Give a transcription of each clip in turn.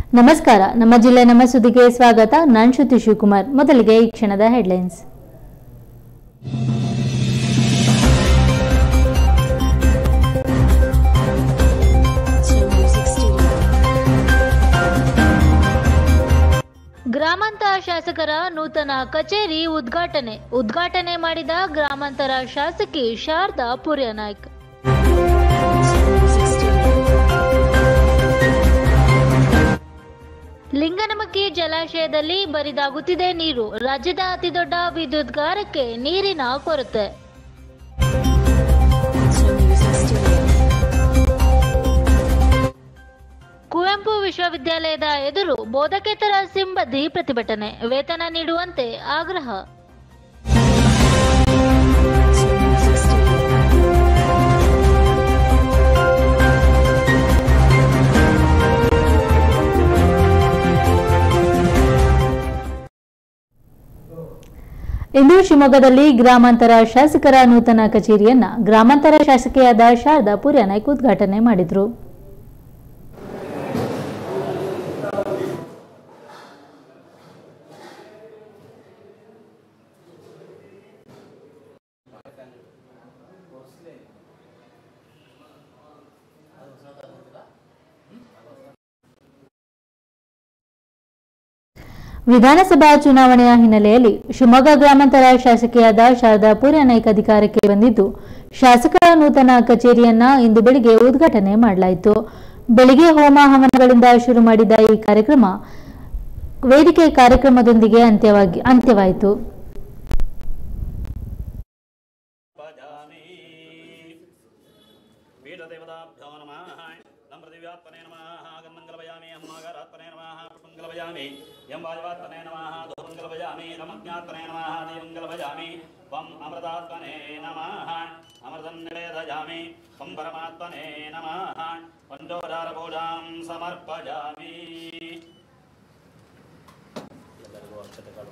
ನಮಸ್ಕಾರ ನಮ್ಮ ಜಿಲ್ಲೆ ನಮ್ಮ ಸುದ್ದಿಗೆ ಸ್ವಾಗತ ನಾನ್ ಶ್ರುತಿ ಶಿವಕುಮಾರ್ ಮೊದಲಿಗೆ ಈ ಕ್ಷಣದ ಹೆಡ್ಲೈನ್ಸ್ ಗ್ರಾಮಾಂತರ ಶಾಸಕರ ನೂತನ ಕಚೇರಿ ಉದ್ಘಾಟನೆ ಉದ್ಘಾಟನೆ ಮಾಡಿದ ಗ್ರಾಮಾಂತರ ಶಾಸಕಿ ಶಾರದಾ ಪುರ್ಯನಾಯ್ಕ್ ಲಿಂಗನಮಕ್ಕಿ ಜಲಾಶಯದಲ್ಲಿ ಬರಿದಾಗುತ್ತಿದೆ ನೀರು ರಾಜ್ಯದ ಅತಿದೊಡ್ಡ ವಿದ್ಯುತ್ಗಾರಕ್ಕೆ ನೀರಿನ ಕೊರತೆ ಕುವೆಂಪು ವಿಶ್ವವಿದ್ಯಾಲಯದ ಎದುರು ಬೋಧಕೇತರ ಸಿಂಬದಿ ಪ್ರತಿಭಟನೆ ವೇತನ ನೀಡುವಂತೆ ಆಗ್ರಹ ಇಂದು ಶಿವಮೊಗ್ಗದಲ್ಲಿ ಗ್ರಾಮಾಂತರ ಶಾಸಕರ ನೂತನ ಕಚೇರಿಯನ್ನ ಗ್ರಾಮಾಂತರ ಶಾಸಕಿಯಾದ ಶಾರದಾ ಪುರ್ಯನಾಯ್ಕ್ ಉದ್ಘಾಟನೆ ಮಾಡಿದ್ರು ವಿಧಾನಸಭಾ ಚುನಾವಣೆಯ ಹಿನ್ನೆಲೆಯಲ್ಲಿ ಶಿವಮೊಗ್ಗ ಗ್ರಾಮಾಂತರ ಶಾಸಕಿಯಾದ ಶಾರದಾ ಪುರ್ಯನಾಯ್ಕ್ ಅಧಿಕಾರಕ್ಕೆ ಬಂದಿದ್ದು ಶಾಸಕರ ನೂತನ ಕಚೇರಿಯನ್ನ ಇಂದು ಬೆಳಿಗ್ಗೆ ಉದ್ಘಾಟನೆ ಮಾಡಲಾಯಿತು ಬೆಳಿಗ್ಗೆ ಹೋಮ ಹವನಗಳಿಂದ ಶುರು ಮಾಡಿದ ಈ ಕಾರ್ಯಕ್ರಮ ವೇದಿಕೆ ಕಾರ್ಯಕ್ರಮದೊಂದಿಗೆ ಅಂತ್ಯವಾಗಿ ಅಂತ್ಯವಾಯಿತು ಭಜಾಮಿ ಪೀಠದೇವತಾಭ್ಯೋ ನಮಃ ನಂ ಪೃಥಿವ್ಯಾತ್ಮನೆ ನಮಃ ಗನ್ಮಂಗಲಭಯಾಮಿ ಅಮ್ಮಗರಾತ್ಮನೆ ನಮಃ ಪುಷ್ಪಂಗಲಭಯಾಮಿ ಯಂ ವಾಯುವಾತ್ಮನೆ ನಮಃ ಧೂಮಂಗಲಭಯಾಮಿ ನಮಜ್ಞಾತ್ಮನೆ ನಮಃ ದೇವಂಗಲಭಯಾಮಿ ತ್ವಂ ಅಮೃತಾತ್ಮನೆ ನಮಃ ಅಮೃತಂ ನಿವೇದಯಾಮಿ ತ್ವಂ ಪರಮಾತ್ಮನೆ ನಮಃ ಪಂಚೋದಾರಪೂಜಾಂ ಸಮರ್ಪಯಾಮಿ ಎಲ್ಲರಿಗೂ ಅಕ್ಷತೆಗಳು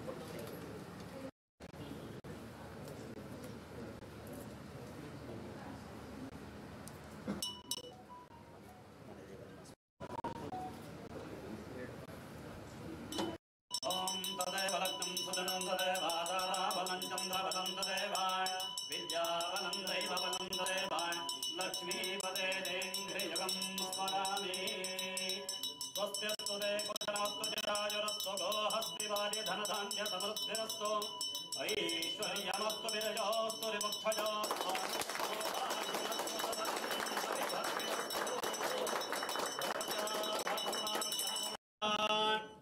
ॐ तदेव लग्नं सुजनं तदेव आधाराबलं चन्द्रबलं तदेवाय विद्याबलं दैवबलं तदेवाय लक्ष्मीपदे देङ्घ्रियुगं स्मरामि स्वस्त्यस्तु ते कुशलमस्तु चिरायुरस्तु गोहस्तिवार्य धनधान्यसमृद्धिरस्तु ऐश्वर्यमस्तु विजयोस्तु विमुक्षयोस्तु सौभाग्यमस्तु सदनं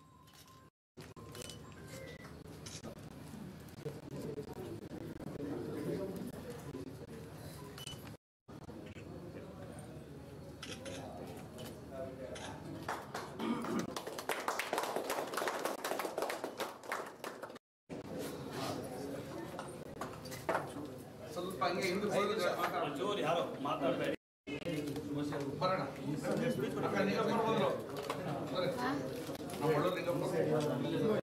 ಸ್ವಲ್ಪ ಹಂಗೆ ಹಿಂದೆ ಹೋಗಿದ್ರೆ ಮಾತಾಡೋಣ. ಒಂಚೂರು ಯಾರೋ ಮಾತಾಡಬೇಡಿ ಬರೋಣ ಅಕ್ಕ ನಿಂಗಪ್ಪ ಬಂದ್ರು. ಬರ್ರಿ. ನಮ್ಮ ಒಳ್ಳೆ ನಿಂಗಪ್ಪ.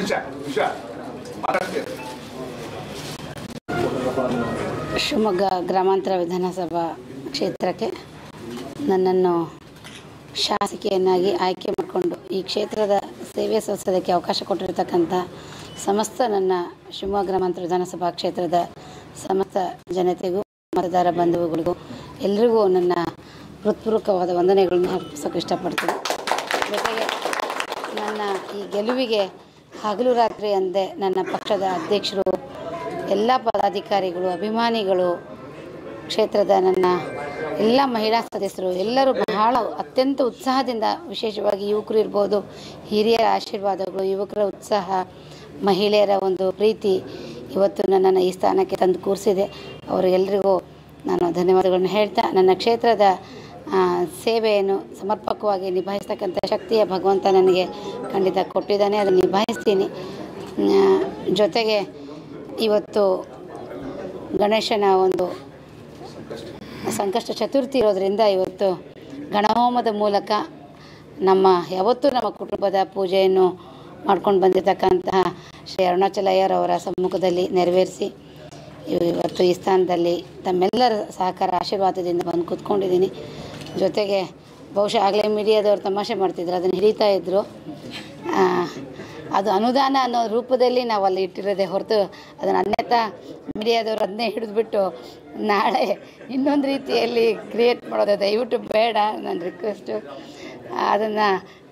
ನಿಮಿಷ ನಿಮಿಷ ಮಾತಾಡ್ತೀವಿ ಶಿವಮೊಗ್ಗ ಗ್ರಾಮಾಂತರ ವಿಧಾನಸಭಾ ಕ್ಷೇತ್ರಕ್ಕೆ ನನ್ನನ್ನು ಶಾಸಕಿಯನ್ನಾಗಿ ಆಯ್ಕೆ ಮಾಡಿಕೊಂಡು ಈ ಕ್ಷೇತ್ರದ ಸೇವೆ ಸಲ್ಲಿಸೋದಕ್ಕೆ ಅವಕಾಶ ಕೊಟ್ಟಿರತಕ್ಕಂಥ ಸಮಸ್ತ ನನ್ನ ಶಿವಮೊಗ್ಗ ಗ್ರಾಮಾಂತರ ವಿಧಾನಸಭಾ ಕ್ಷೇತ್ರದ ಸಮಸ್ತ ಜನತೆಗೂ ಮತದಾರ ಬಂಧುಗಳಿಗೂ ಎಲ್ರಿಗೂ ನನ್ನ ಹೃತ್ಪೂರ್ವಕವಾದ ವಂದನೆಗಳನ್ನು ಅರ್ಪಿಸೋಕೆ ಇಷ್ಟಪಡ್ತೀನಿ ಜೊತೆಗೆ ನನ್ನ ಈ ಗೆಲುವಿಗೆ ಹಗಲು ರಾತ್ರಿ ಅಂದೇ ನನ್ನ ಪಕ್ಷದ ಅಧ್ಯಕ್ಷರು ಎಲ್ಲ ಪದಾಧಿಕಾರಿಗಳು ಅಭಿಮಾನಿಗಳು ಕ್ಷೇತ್ರದ ನನ್ನ ಎಲ್ಲ ಮಹಿಳಾ ಸದಸ್ಯರು ಎಲ್ಲರೂ ಬಹಳ ಅತ್ಯಂತ ಉತ್ಸಾಹದಿಂದ ವಿಶೇಷವಾಗಿ ಯುವಕರು ಇರ್ಬೋದು ಹಿರಿಯರ ಆಶೀರ್ವಾದಗಳು ಯುವಕರ ಉತ್ಸಾಹ ಮಹಿಳೆಯರ ಒಂದು ಪ್ರೀತಿ ಇವತ್ತು ನನ್ನನ್ನು ಈ ಸ್ಥಾನಕ್ಕೆ ತಂದು ಕೂರಿಸಿದೆ ಅವರಿಗೆಲ್ಲರಿಗೂ ನಾನು ಧನ್ಯವಾದಗಳನ್ನು ಹೇಳ್ತಾ ನನ್ನ ಕ್ಷೇತ್ರದ ಆ, ಸೇವೆಯನ್ನು ಸಮರ್ಪಕವಾಗಿ ನಿಭಾಯಿಸ್ತಕ್ಕಂಥ ಶಕ್ತಿಯ ಭಗವಂತ ನನಗೆ ಖಂಡಿತ ಕೊಟ್ಟಿದ್ದಾನೆ ಅದನ್ನು ನಿಭಾಯಿಸ್ತೀನಿ ಆ, ಜೊತೆಗೆ ಇವತ್ತು ಗಣೇಶನ ಒಂದು ಸಂಕಷ್ಟ ಚತುರ್ಥಿ ಇರೋದರಿಂದ ಇವತ್ತು ಗಣಹೋಮದ ಮೂಲಕ ನಮ್ಮ ಯಾವತ್ತೂ ನಮ್ಮ ಕುಟುಂಬದ ಪೂಜೆಯನ್ನು ಮಾಡ್ಕೊಂಡು ಬಂದಿರತಕ್ಕಂತಹ ಶ್ರೀ ಅರುಣಾಚಲಯ್ಯರವರ ಸಮ್ಮುಖದಲ್ಲಿ ನೆರವೇರಿಸಿ ಇವತ್ತು ಈ ಸ್ಥಾನದಲ್ಲಿ ತಮ್ಮೆಲ್ಲರ ಸಹಕಾರ ಆಶೀರ್ವಾದದಿಂದ ಬಂದು ಕೂತ್ಕೊಂಡಿದ್ದೀನಿ ಜೊತೆಗೆ ಬಹುಶಃ ಆಗಲೇ ಮೀಡಿಯಾದವ್ರು ತಮಾಷೆ ಮಾಡ್ತಿದ್ರು ಅದನ್ನು ಹಿಡಿತಾ ಇದ್ದರು ಆ, ಅದು ಅನುದಾನ ಅನ್ನೋ ರೂಪದಲ್ಲಿ ನಾವು ಅಲ್ಲಿ ಇಟ್ಟಿರೋದೇ ಹೊರತು ಅದನ್ನು ಅನ್ಯಥಾ ಮೀಡಿಯಾದವ್ರು ಅದನ್ನೇ ಹಿಡಿದ್ಬಿಟ್ಟು ನಾಳೆ ಇನ್ನೊಂದು ರೀತಿಯಲ್ಲಿ ಕ್ರಿಯೇಟ್ ಮಾಡೋದು ದಯವಿಟ್ಟು ಬೇಡ ನನ್ನ ರಿಕ್ವೆಸ್ಟು ಅದನ್ನು